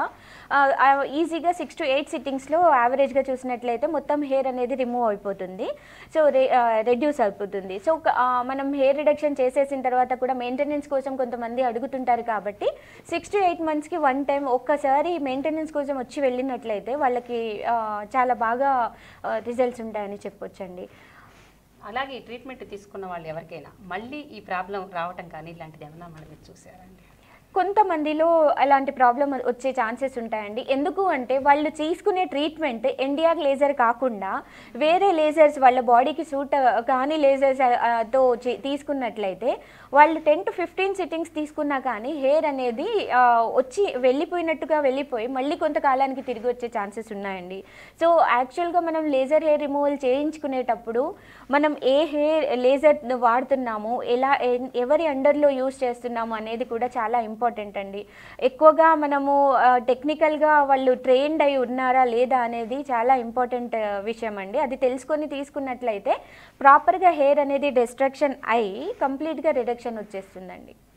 ఈజీగా సిక్స్ టు ఎయిట్ సిట్టింగ్స్లో యావరేజ్గా చూసినట్లయితే మొత్తం హెయిర్ అనేది రిమూవ్ అయిపోతుంది సో రెడ్యూస్ అయిపోతుంది సో మనం హెయిర్ రిడక్షన్ చేసేసిన తర్వాత కూడా మెయింటెనెన్స్ కోసం కొంతమంది అడుగుతుంటారు కాబట్టి సిక్స్ టు ఎయిట్ మంత్స్కి వన్ టైం ఒక్కసారి మెయింటెనెన్స్ కోసం వచ్చి వెళ్ళినట్లయితే వాళ్ళకి ఆ, చాలా బాగా రిజల్ట్స్ ఉంటాయని చెప్పొచ్చండి అలాగే ఈ ట్రీట్మెంట్ తీసుకున్న వాళ్ళు ఎవరికైనా మళ్ళీ ఈ ప్రాబ్లం రావటం కానీ ఇలాంటిది ఏమన్నా మనం మీరు చూసారండి కొంతమందిలో అలాంటి ప్రాబ్లం వచ్చే ఛాన్సెస్ ఉంటాయండి ఎందుకు అంటే వాళ్ళు తీసుకునే ట్రీట్మెంట్ ఎన్డిఆర్ లేజర్ కాకుండా వేరే లేజర్స్ వాళ్ళ బాడీకి సూట్ కాని లేజర్స్ తో చే- తీసుకున్నట్లయితే వాళ్ళు టెన్ టు ఫిఫ్టీన్ సిట్టింగ్స్ తీసుకున్నా కానీ హెయిర్ అనేది ఆ, వచ్చి వెళ్ళిపోయినట్టుగా వెళ్ళిపోయి మళ్ళీ కొంతకాలానికి తిరిగి వచ్చే ఛాన్సెస్ ఉన్నాయండి సో యాక్చువల్గా మనం లేజర్ హెయిర్ రిమూవల్ చేయించుకునేటప్పుడు మనం ఏ హెయిర్ లేజర్ వాడుతున్నాము ఎలా ఎన్- ఎవరి అండర్లో యూస్ చేస్తున్నాము అనేది కూడా చాలా ఇంపార్టెంట్ అండి ఎక్కువగా మనము టెక్నికల్గా వాళ్ళు ట్రైన్డ్ అయి ఉన్నారా లేదా అనేది చాలా ఇంపార్టెంట్ విషయం అండి అది తెలుసుకొని తీసుకున్నట్లయితే ప్రాపర్గా హెయిర్ అనేది డిస్ట్రక్షన్ అయి కంప్లీట్గా రిడక్షన్ వచ్చేస్తుందండి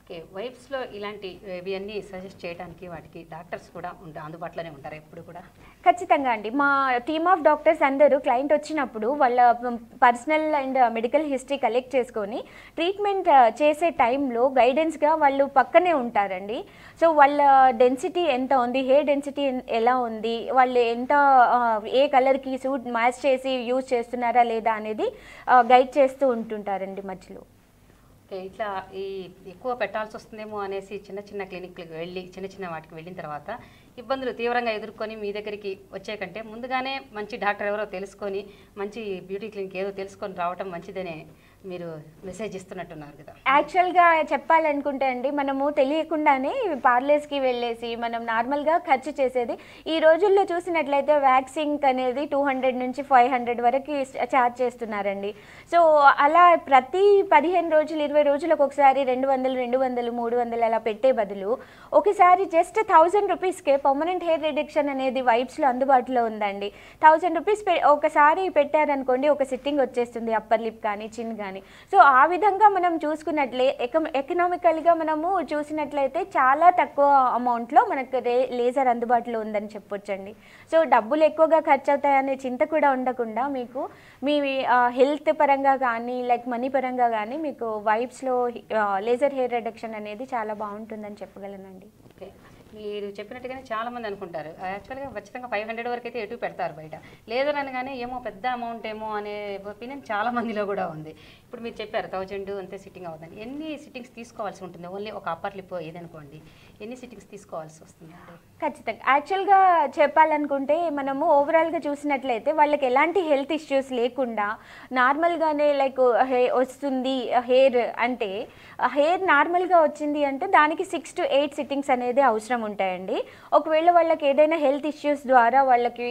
ఓకే వైబ్స్లో ఇలాంటి ఇవన్నీ సజెస్ట్ చేయడానికి వాటికి డాక్టర్స్ కూడా ఉండ అందుబాటులోనే ఉంటారు ఎప్పుడు కూడా ఖచ్చితంగా అండి మా టీమ్ ఆఫ్ డాక్టర్స్ అందరూ క్లయింట్ వచ్చినప్పుడు వాళ్ళ personal and medical history collect చేసుకొని ట్రీట్మెంట్ చేసే టైంలో గైడెన్స్గా వాళ్ళు పక్కనే ఉంటారండి సో వాళ్ళ డెన్సిటీ ఎంత ఉంది హెయిర్ డెన్సిటీ ఎలా ఉంది వాళ్ళు ఎంత ఆ, ఏ కలర్కి సూట్ మ్యాచ్ చేసి యూజ్ చేస్తున్నారా లేదా అనేది గైడ్ చేస్తూ ఉంటుంటారండి మధ్యలో ఓకే ఇట్లా ఈ ఎక్కువ పెట్టాల్సి వస్తుందేమో అనేసి చిన్న చిన్న క్లినిక్లకు వెళ్ళి చిన్న చిన్న వాటికి వెళ్ళిన తర్వాత ఇబ్బందులు తీవ్రంగా ఎదుర్కొని మీ దగ్గరికి వచ్చే కంటే ముందుగానే మంచి డాక్టర్ ఎవరో తెలుసుకొని మంచి బ్యూటీ క్లినిక్ ఏదో తెలుసుకొని రావటం మంచిదనే మీరు మెసేజ్ ఇస్తున్నట్టున్నారు కదా యాక్చువల్గా చెప్పాలనుకుంటే అండి మనము తెలియకుండానే పార్లర్స్కి వెళ్ళేసి మనం నార్మల్గా ఖర్చు చేసేది ఈ రోజుల్లో చూసినట్లయితే వ్యాక్సింగ్ అనేది టూ హండ్రెడ్ నుంచి ఫైవ్ హండ్రెడ్ వరకు ఛార్జ్ చేస్తున్నారండి సో అలా ప్రతి పదిహేను రోజులు ఇరవై రోజులకు ఒకసారి రెండు వందలు రెండు వందలు మూడు వందలు అలా పెట్టే బదులు ఒకసారి జస్ట్ థౌజండ్ రూపీస్కే పర్మనెంట్ హెయిర్ రిడక్షన్ అనేది వైబ్స్లో అందుబాటులో ఉందండి థౌజండ్ రూపీస్ పె ఒకసారి పెట్టారనుకోండి ఒక సిట్టింగ్ వచ్చేస్తుంది అప్పర్ లిప్ కానీ చిన్ కానీ సో ఆ విధంగా మనం చూసుకున్నట్లే ఎక ఎకనామికల్గా మనము చూసినట్లయితే చాలా తక్కువ అమౌంట్లో మనకు రే లేజర్ అందుబాటులో ఉందని చెప్పొచ్చండి సో డబ్బులు ఎక్కువగా ఖర్చు అవుతాయనే చింత కూడా ఉండకుండా మీకు మీ హెల్త్ పరంగా కానీ లైక్ మనీ పరంగా కానీ మీకు వైబ్స్లో లేజర్ హెయిర్ రిడక్షన్ అనేది చాలా బాగుంటుందని చెప్పగలనండి ఓకే మీరు చెప్పినట్టుగానే చాలా మంది అనుకుంటారు యాక్చువల్గా ఖచ్చితంగా ఫైవ్ హండ్రెడ్ వరకు అయితే ఎటు పెడతారు బయట లేదని అనగానే ఏమో పెద్ద అమౌంట్ ఏమో అనే ఒపీనియన్ చాలా మందిలో కూడా ఉంది ఇప్పుడు మీరు చెప్పారు థౌజండ్ అంతే సిట్టింగ్ అవుతుంది ఎన్ని సిట్టింగ్స్ తీసుకోవాల్సి ఉంటుంది ఓన్లీ ఒక అప్పర్ లిప్ ఏదనుకోండి ఎన్ని సిట్టింగ్స్ తీసుకోవాల్సి వస్తుంది అంటే ఖచ్చితంగా యాక్చువల్గా చెప్పాలనుకుంటే మనము ఓవరాల్గా చూసినట్లయితే వాళ్ళకి ఎలాంటి హెల్త్ ఇష్యూస్ లేకుండా నార్మల్గానే లైక్ హే వస్తుంది హెయిర్ అంటే హెయిర్ నార్మల్గా వచ్చింది అంటే దానికి సిక్స్ టు ఎయిట్ సిట్టింగ్స్ అనేది అవసరం ఉంటాయండి ఒకవేళ వాళ్ళకి ఏదైనా హెల్త్ ఇష్యూస్ ద్వారా వాళ్ళకి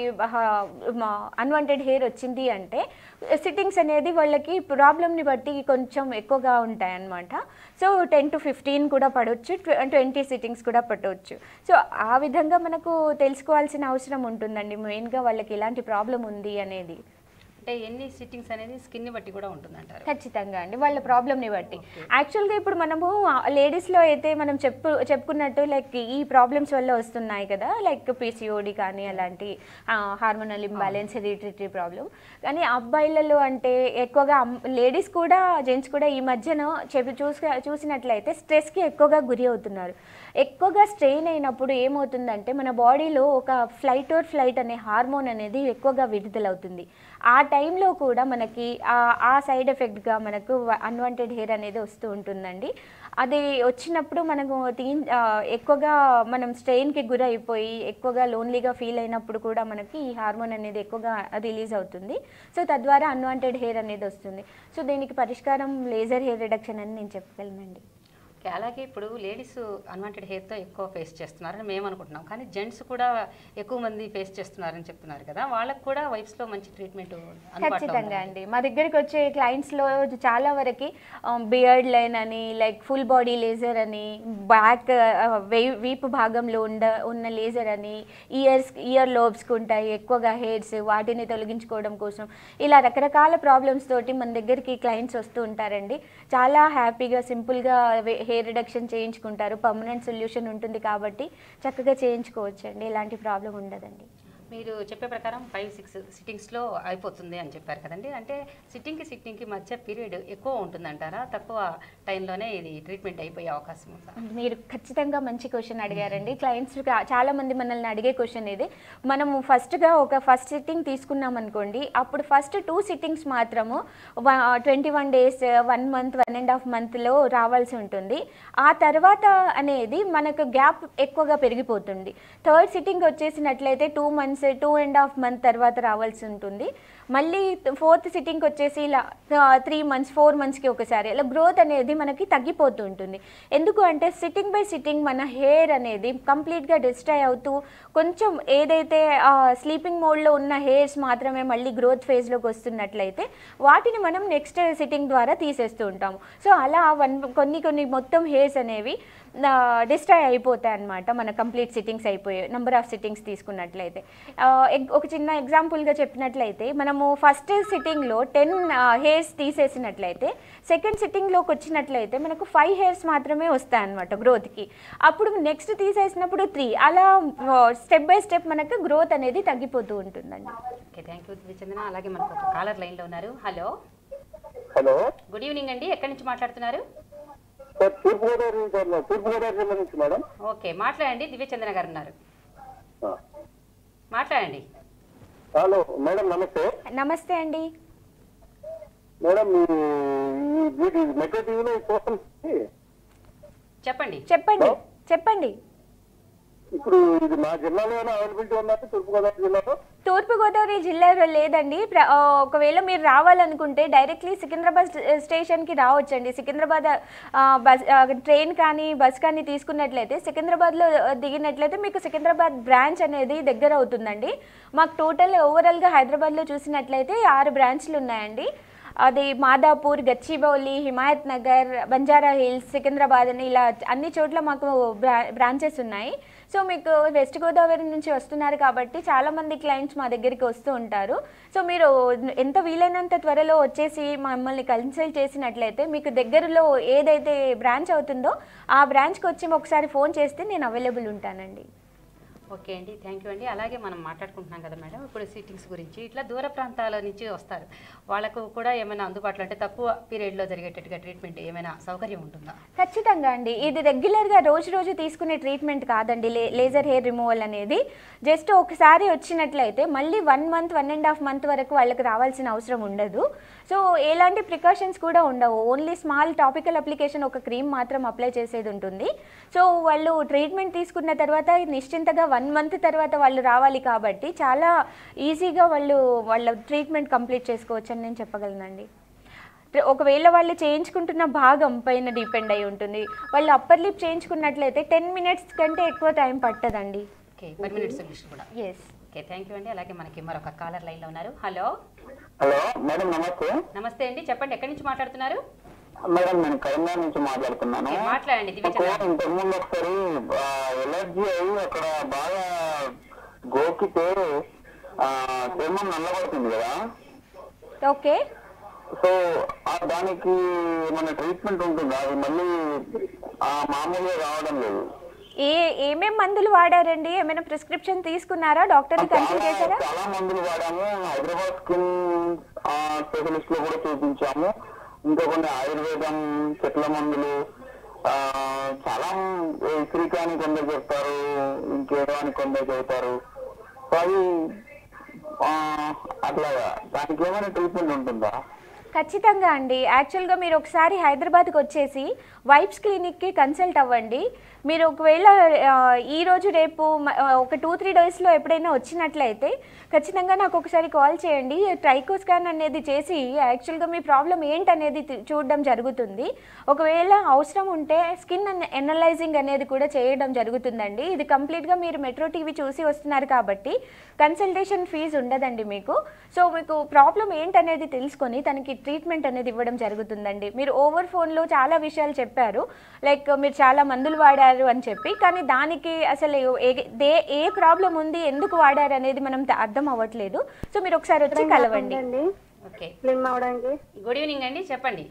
అన్వాంటెడ్ హెయిర్ వచ్చింది అంటే సిట్టింగ్స్ అనేది వాళ్ళకి ప్రాబ్లమ్ని బట్టి కొంచెం ఎక్కువగా ఉంటాయి అన్నమాట సో టెన్ టు ఫిఫ్టీన్ కూడా పడవచ్చు ట్వంటీ సిట్టింగ్స్ కూడా పట్టవచ్చు సో ఆ విధంగా మనకు తెలుసుకోవాల్సిన అవసరం ఉంటుందండి మెయిన్గా వాళ్ళకి ఎలాంటి ప్రాబ్లం ఉంది అనేది అంటే ఎన్ని సిట్టింగ్స్ అనేది స్కిన్ని బట్టి కూడా ఉంటుంది అంటారు ఖచ్చితంగా అండి వాళ్ళ ప్రాబ్లమ్ని బట్టి యాక్చువల్గా ఇప్పుడు మనము లేడీస్లో అయితే మనం చెప్పు చెప్పుకున్నట్టు లైక్ ఈ ప్రాబ్లమ్స్ వల్ల వస్తున్నాయి కదా లైక్ పీసీఓడి కానీ అలాంటి హార్మోనల్ ఇంబ్యాలెన్స్ హెరిడిటరీ ప్రాబ్లం కానీ అబ్బాయిలలో అంటే ఎక్కువగా లేడీస్ కూడా జెంట్స్ కూడా ఈ మధ్యన చెప్పి చూసి చూసినట్లయితే స్ట్రెస్కి ఎక్కువగా గురి అవుతున్నారు ఎక్కువగా స్ట్రెయిన్ అయినప్పుడు ఏమవుతుందంటే మన బాడీలో ఒక ఫ్లైట్ ఓర్ ఫ్లైట్ అనే హార్మోన్ అనేది ఎక్కువగా విడుదలవుతుంది ఆ టైంలో కూడా మనకి ఆ- ఆ సైడ్ ఎఫెక్ట్గా మనకు అన్వాంటెడ్ హెయిర్ అనేది వస్తూ ఉంటుందండి అది వచ్చినప్పుడు మనకు తీ ఆ, ఎక్కువగా మనం స్ట్రెయిన్కి గురైపోయి ఎక్కువగా లోన్లీగా ఫీల్ అయినప్పుడు కూడా మనకి ఈ హార్మోన్ అనేది ఎక్కువగా రిలీజ్ అవుతుంది సో తద్వారా అన్వాంటెడ్ హెయిర్ అనేది వస్తుంది సో దీనికి పరిష్కారం లేజర్ హెయిర్ రిడక్షన్ అని నేను చెప్పగలనండి ఓకే అలాగే ఇప్పుడు లేడీస్ అన్వాంటెడ్ హెయిర్తో ఎక్కువ ఫేస్ చేస్తున్నారని మేము అనుకుంటున్నాం కానీ జెంట్స్ కూడా ఎక్కువ మంది ఫేస్ చేస్తున్నారని చెప్తున్నారు కదా వాళ్ళకి కూడా వైఫ్స్లో మంచి ట్రీట్మెంట్ ఖచ్చితంగా అండి మా దగ్గరికి వచ్చే క్లయింట్స్లో చాలా వరకు బియర్డ్ లైన్ అని లైక్ ఫుల్ బాడీ లేజర్ అని బ్యాక్ వీపు భాగంలో ఉండ ఉన్న లేజర్ అని ఇయర్స్ ఇయర్ లోబ్స్కి ఉంటాయి ఎక్కువగా హెయిర్స్ వాటిని తొలగించుకోవడం కోసం ఇలా రకరకాల ప్రాబ్లమ్స్ తోటి మన దగ్గరికి క్లయింట్స్ వస్తూ ఉంటారండి చాలా హ్యాపీగా సింపుల్గా హెయిర్ రిడక్షన్ చేయించుకుంటారు పర్మనెంట్ సొల్యూషన్ ఉంటుంది కాబట్టి చక్కగా చేయించుకోవచ్చు అండి ఎలాంటి ప్రాబ్లం ఉండదండి మీరు చెప్పే ప్రకారం ఫైవ్ సిక్స్ సిట్టింగ్స్లో అయిపోతుంది అని చెప్పారు కదండి అంటే సిట్టింగ్కి సిట్టింగ్కి మధ్య పీరియడ్ ఎక్కువ ఉంటుందంటారా తక్కువ టైంలోనే ఇది ట్రీట్మెంట్ అయిపోయే అవకాశం ఉందా మీరు ఖచ్చితంగా మంచి క్వశ్చన్ అడిగారండి క్లయింట్స్ చాలా మంది మనల్ని అడిగే క్వశ్చన్ ఇది మనము ఫస్ట్గా ఒక ఫస్ట్ సిట్టింగ్ తీసుకున్నాం అనుకోండి అప్పుడు ఫస్ట్ టూ సిట్టింగ్స్ మాత్రము twenty one days one month one and half మంత్లో రావాల్సి ఉంటుంది ఆ తర్వాత అనేది మనకు గ్యాప్ ఎక్కువగా పెరిగిపోతుంది థర్డ్ సిట్టింగ్ వచ్చేసినట్లయితే two months two and half month తర్వాత రావాల్సి ఉంటుంది మళ్ళీ ఫోర్త్ సిట్టింగ్కి వచ్చేసి ఇలా త్రీ మంత్స్ ఫోర్ మంత్స్కి ఒకసారి ఇలా గ్రోత్ అనేది మనకి తగ్గిపోతూ ఉంటుంది ఎందుకు అంటే సిట్టింగ్ బై సిట్టింగ్ మన హెయిర్ అనేది కంప్లీట్గా డిస్ట్రాయ్ అవుతూ కొంచెం ఏదైతే స్లీపింగ్ మోడ్లో ఉన్న హెయిర్స్ మాత్రమే మళ్ళీ గ్రోత్ ఫేజ్లోకి వస్తున్నట్లయితే వాటిని మనం నెక్స్ట్ సిట్టింగ్ ద్వారా తీసేస్తూ ఉంటాము సో అలా వన్ కొన్ని కొన్ని మొత్తం హెయిర్స్ అనేవి డిస్ట్రాయ్ అయిపోతాయి అనమాట మన కంప్లీట్ సిట్టింగ్స్ అయిపోయాయి నెంబర్ ఆఫ్ సిట్టింగ్స్ తీసుకున్నట్లయితే ఆ, ఎగ్- ఒక చిన్న ఎగ్జాంపుల్గా చెప్పినట్లయితే మనం మనము ఫస్ట్ సిట్టింగ్లో టెన్ హెయిర్స్ తీసేసినట్లయితే సెకండ్ సిట్టింగ్లోకి వచ్చినట్లయితే మనకు ఫైవ్ హెయిర్స్ మాత్రమే వస్తాయి అనమాట గ్రోత్కి అప్పుడు నెక్స్ట్ తీసేసినప్పుడు త్రీ అలా స్టెప్ బై స్టెప్ మనకు గ్రోత్ అనేది తగ్గిపోతూ ఉంటుందండి ఓకే థ్యాంక్ యూ దివ్యచందన అలాగే మనకు ఒక కాలర్ లైన్లో ఉన్నారు హలో హలో గుడ్ ఈవినింగ్ అండి ఎక్కడి నుంచి మాట్లాడుతున్నారు సార్ తూర్పుగోదావరి నుంచి సార్ తూర్పుగోదావరి జిల్లా నుంచి మేడం ఓకే మాట్లాడండి దివ్యచందన గారు ఉన్నారు మాట్లాడండి హలో మేడం నమస్తే నమస్తే అండి మేడం ఈ మెట్రో టీవీలో చూస్తుంది చెప్పండి చెప్పండి చెప్పండి ఇప్పుడు ఇది మా జిల్లాలో అవైలబిలిటీ ఉన్నట్టు తూర్పుగోదావరి జిల్లాలో తూర్పుగోదావరి జిల్లాలో లేదండి ప్ర- ఆ, ఒకవేళ మీరు రావాలనుకుంటే డైరెక్ట్లీ సికింద్రాబాద్ స్టే- స్టేషన్కి రావచ్చండి సికింద్రాబాద్ ఆ, బస్ ఆ, ట్రైన్ కానీ బస్ కానీ తీసుకున్నట్లయితే సికింద్రాబాద్లో ఆ, దిగినట్లయితే మీకు సికింద్రాబాద్ బ్రాంచ్ అనేది దగ్గర అవుతుందండి మాకు టోటల్ ఓవరాల్గా హైదరాబాద్లో చూసినట్లయితే ఆరు బ్రాంచ్లు ఉన్నాయండి అది మాదాపూర్ గచ్చిబౌలి హిమాయత్ నగర్ బంజారా హిల్స్ సికింద్రాబాద్ అని ఇలా అన్ని చోట్ల మాకు బ్రా బ్రాంచెస్ ఉన్నాయి సో మీకు వెస్ట్ గోదావరి నుంచి వస్తున్నారు కాబట్టి చాలామంది క్లయింట్స్ మా దగ్గరికి వస్తూ ఉంటారు సో మీరు ఎంత వీలైనంత త్వరలో వచ్చేసి మమ్మల్ని కన్సల్ట్ చేసినట్లయితే మీకు దగ్గరలో ఏదైతే బ్రాంచ్ అవుతుందో ఆ బ్రాంచ్కి వచ్చి ఒకసారి ఫోన్ చేస్తే నేను అవైలబుల్ ఉంటానండి ఓకే అండి థ్యాంక్ యూ అండి అలాగే మనం మాట్లాడుకుంటున్నాం కదా మేడం ఇప్పుడు సీటింగ్స్ గురించి ఇట్లా దూర ప్రాంతాల నుంచి వస్తారు వాళ్ళకు కూడా ఏమైనా అందుబాటులో అంటే తక్కువ పీరియడ్లో జరిగేటట్టుగా ట్రీట్మెంట్ ఏమైనా సౌకర్యం ఉంటుందా ఖచ్చితంగా అండి ఇది రెగ్యులర్గా రోజు రోజు తీసుకునే ట్రీట్మెంట్ కాదండి లే లేజర్ హెయిర్ రిమూవల్ అనేది జస్ట్ ఒకసారి వచ్చినట్లయితే మళ్ళీ one month one and half month వరకు వాళ్ళకి రావాల్సిన అవసరం ఉండదు సో ఎలాంటి ప్రికాషన్స్ కూడా ఉండవు ఓన్లీ స్మాల్ టాపికల్ అప్లికేషన్ ఒక క్రీమ్ మాత్రం అప్లై చేసేది ఉంటుంది సో వాళ్ళు ట్రీట్మెంట్ తీసుకున్న తర్వాత నిశ్చింతగా వన్ మంత్ తర్వాత వాళ్ళు రావాలి కాబట్టి చాలా ఈజీగా వాళ్ళు వాళ్ళ ట్రీట్మెంట్ కంప్లీట్ చేసుకోవచ్చు అని నేను చెప్పగలనండి ఒకవేళ వాళ్ళు చేయించుకుంటున్న భాగం పైన డిపెండ్ అయి ఉంటుంది వాళ్ళు అప్పర్ లిప్ చేయించుకున్నట్లయితే టెన్ మినిట్స్ కంటే ఎక్కువ టైం పట్టదండి ఓకే పర్ మినిట్ సొల్యూషన్ కూడా ఎస్ ఓకే థ్యాంక్ యూ అండి అలాగే మనకి మరొక కాలర్ లైన్లో ఉన్నారు హలో హలో మేడం నమస్తే నమస్తే అండి చెప్పండి ఎక్కడి నుంచి మాట్లాడుతున్నారు మేడం నేను కరీంనగర్ నుంచి మాట్లాడుతున్నాను ఓకే, మాట్లాడండి నాకు దివ్యచంద్ర ఇంతకు ముందు ఒకసారి ఎలర్జీ అయ్యి అక్కడ బాగా గోకితే ఆ, చర్మం నల్లబడుతుంది కదా ఓకే సో ఆ దానికి మన ట్రీట్మెంట్ ఉంటుందా అది మళ్ళీ ఆ మామూలుగా రావడం లేదు ఏ ఏమేం మందులు వాడారండి ఏమైనా ప్రిస్క్రిప్షన్ తీసుకున్నారా డాక్టర్ని కన్సల్ట్ చాలా చేశారా చాలా మందులు వాడాము హైదరాబాద్ స్కిన్ స్పెషలిస్ట్ లో కూడా చూపించాము ఇంకా కొన్ని ఆయుర్వేదం చెట్ల మందులు ఆ, చాలా ఇస్త్రీకా అని కొందరు చెప్తారు ఇంకేదో అని కొందరు చెబుతారు సో అది ఆ, అట్లాగా దానికి ఏమైనా ట్రీట్మెంట్ ఉంటుందా ఖచ్చితంగా అండి యాక్చువల్గా మీరు ఒకసారి హైదరాబాద్కి వచ్చేసి వైబ్స్ క్లినిక్కి కన్సల్ట్ అవ్వండి మీరు ఒకవేళ ఆ, ఈ రోజు రేపు మ- ఆ, ఒక టూ త్రీ డేస్లో ఎప్పుడైనా వచ్చినట్లయితే ఖచ్చితంగా నాకు ఒకసారి కాల్ చేయండి ట్రైకో స్కాన్ అనేది చేసి యాక్చువల్గా మీ ప్రాబ్లం ఏంటనేది తి- చూడడం జరుగుతుంది ఒకవేళ అవసరం ఉంటే స్కిన్ ఎనలైజింగ్ అనేది కూడా చేయడం జరుగుతుందండి ఇది కంప్లీట్గా మీరు మెట్రో టీవీ చూసి వస్తున్నారు కాబట్టి కన్సల్టేషన్ ఫీజు ఉండదండి మీకు సో మీకు ప్రాబ్లం ఏంటనేది తెలుసుకొని తనకి ట్రీట్మెంట్ అనేది ఇవ్వడం జరుగుతుందండి మీరు ఓవర్ ఫోన్లో చాలా విషయాలు చెప్పారు లైక్ మీరు చాలా మందులు వాడారు అని చెప్పి కానీ దానికి అసలు ఏ- దే- ఏ ప్రాబ్లం ఉంది ఎందుకు వాడారు అనేది మనం త- అర్థం అవ్వట్లేదు సో మీరు ఒకసారి వచ్చి కలవండి అండి ఓకే స్లిమ్ అవడానికి గుడ్ ఈవినింగ్ అండి చెప్పండి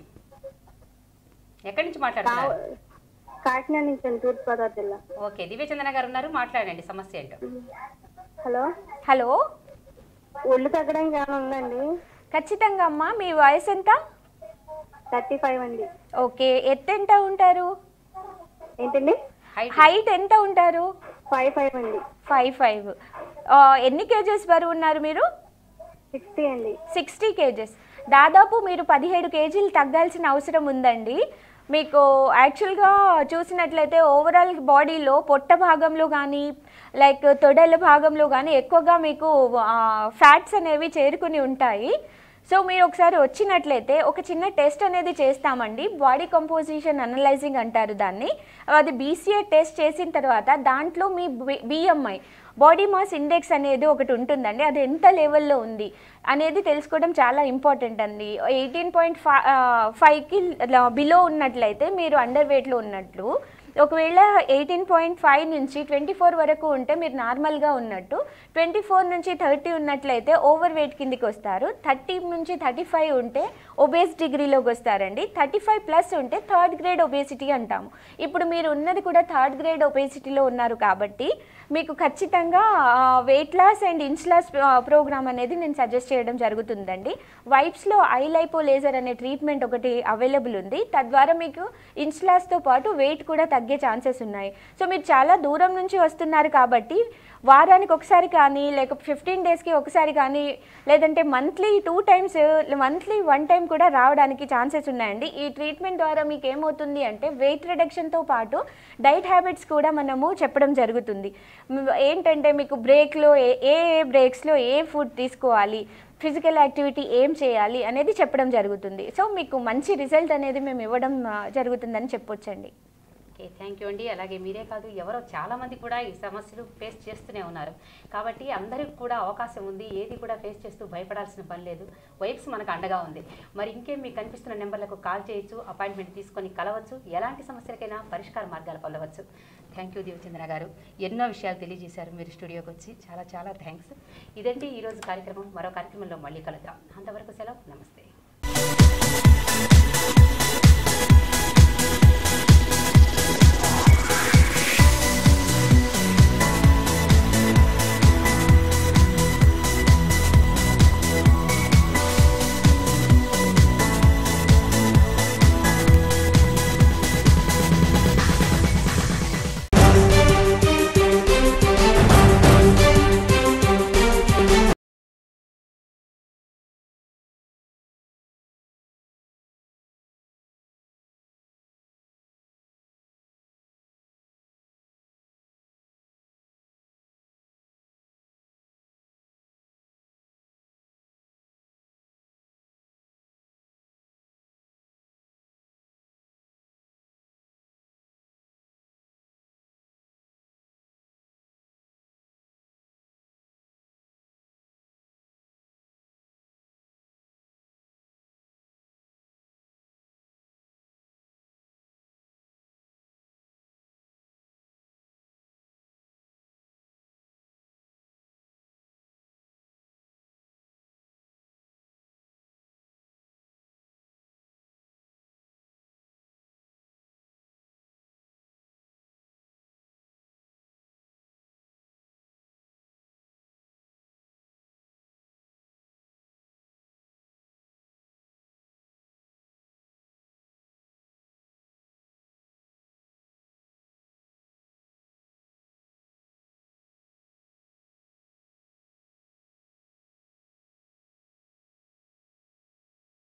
ఎక్కడి నుంచి మాట్లాడుతున్నారు కాకినాడ నుంచి అండి తూర్పుగోదావరి జిల్లా ఓకే దివ్యచందన గారు ఉన్నారు మాట్లాడండి సమస్య ఏంటో హలో హలో ఒళ్ళు తగ్గడానికి ఏమైనా ఉందండి ఖచ్చితంగా అమ్మా మీ వయసు ఎంత థర్టీ ఫైవ్ అండి ఓకే ఎత్తు ఎంత ఉంటారు ఏంటండి హైట్ హైట్ ఎంత ఉంటారు ఫైవ్ ఫైవ్ అండి ఫైవ్ ఫైవ్ ఎన్ని కేజెస్ బరువు ఉన్నారు మీరు సిక్స్టీ అండి సిక్స్టీ కేజెస్ దాదాపు మీరు పదిహేడు కేజీలు తగ్గాల్సిన అవసరం ఉందండి మీకు యాక్చువల్గా చూసినట్లయితే ఓవరాల్ బాడీలో పొట్ట భాగంలో కానీ లైక్ తొడల భాగంలో కానీ ఎక్కువగా మీకు ఫ్యాట్స్ అనేవి చేరుకుని ఉంటాయి సో మీరు ఒకసారి వచ్చినట్లయితే ఒక చిన్న టెస్ట్ అనేది చేస్తామండి బాడీ కంపోజిషన్ అనలైజింగ్ అంటారు దాన్ని అది బీసీఏ టెస్ట్ చేసిన తర్వాత దాంట్లో మీ బిఎంఐ బాడీ మాస్ ఇండెక్స్ అనేది ఒకటి ఉంటుందండి అది ఎంత లెవెల్లో ఉంది అనేది తెలుసుకోవడం చాలా ఇంపార్టెంట్ అండి ఎయిటీన్ పాయింట్ ఫైవ్కి బిలో ఉన్నట్లయితే మీరు అండర్ వెయిట్లో ఉన్నట్లు ఒకవేళ ఎయిటీన్ పాయింట్ ఫైవ్ నుంచి ట్వంటీ ఫోర్ వరకు ఉంటే మీరు నార్మల్గా ఉన్నట్టు ట్వంటీ ఫోర్ నుంచి థర్టీ ఉన్నట్లయితే ఓవర్ వెయిట్ కిందికి వస్తారు థర్టీ నుంచి థర్టీ ఫైవ్ ఉంటే ఒబేస్ డిగ్రీలోకి వస్తారండి థర్టీ ఫైవ్ ప్లస్ ఉంటే థర్డ్ గ్రేడ్ ఒబేసిటీ అంటాము ఇప్పుడు మీరు ఉన్నది కూడా థర్డ్ గ్రేడ్ ఒబేసిటీలో ఉన్నారు కాబట్టి మీకు ఖచ్చితంగా weight loss and inch loss program అనేది నేను సజెస్ట్ చేయడం జరుగుతుందండి వైప్స్లో ఐలైపో లేజర్ అనే ట్రీట్మెంట్ ఒకటి అవైలబుల్ ఉంది తద్వారా మీకు ఇన్స్ లాస్తో పాటు వెయిట్ కూడా తగ్గే ఛాన్సెస్ ఉన్నాయి సో మీరు చాలా దూరం నుంచి వస్తున్నారు కాబట్టి వారానికి ఒకసారి కానీ లేక ఫిఫ్టీన్ డేస్కి ఒకసారి కానీ లేదంటే monthly two times monthly one time కూడా రావడానికి ఛాన్సెస్ ఉన్నాయండి ఈ ట్రీట్మెంట్ ద్వారా మీకు ఏమవుతుంది అంటే వెయిట్ రిడక్షన్తో పాటు డైట్ హ్యాబిట్స్ కూడా మనము చెప్పడం జరుగుతుంది మ్, ఏంటంటే మీకు బ్రేక్లో ఏ ఏ బ్రేక్స్లో ఏ ఫుడ్ తీసుకోవాలి ఫిజికల్ యాక్టివిటీ ఏం చేయాలి అనేది చెప్పడం జరుగుతుంది సో మీకు మంచి రిజల్ట్ అనేది మేము ఇవ్వడం ఆ, జరుగుతుందని చెప్పొచ్చండి ఓకే థ్యాంక్ యూ అండి అలాగే మీరే కాదు ఎవరో చాలామంది కూడా ఈ సమస్యలు ఫేస్ చేస్తూనే ఉన్నారు కాబట్టి అందరికి కూడా అవకాశం ఉంది ఏది కూడా ఫేస్ చేస్తూ భయపడాల్సిన పని లేదు వైబ్స్ మనకు అండగా ఉంది మరి ఇంకేం మీకు కనిపిస్తున్న నెంబర్లకు కాల్ చేయొచ్చు అపాయింట్మెంట్ తీసుకొని కలవచ్చు ఎలాంటి సమస్యలకైనా పరిష్కార మార్గాలు పొందవచ్చు థ్యాంక్ యూ దేవచంద్ర గారు ఎన్నో విషయాలు తెలియజేశారు మీరు స్టూడియోకి వచ్చి చాలా చాలా థ్యాంక్స్ ఇదండి ఈరోజు కార్యక్రమం మరో కార్యక్రమంలో మళ్ళీ కలుద్దాం అంతవరకు సెలవు నమస్తే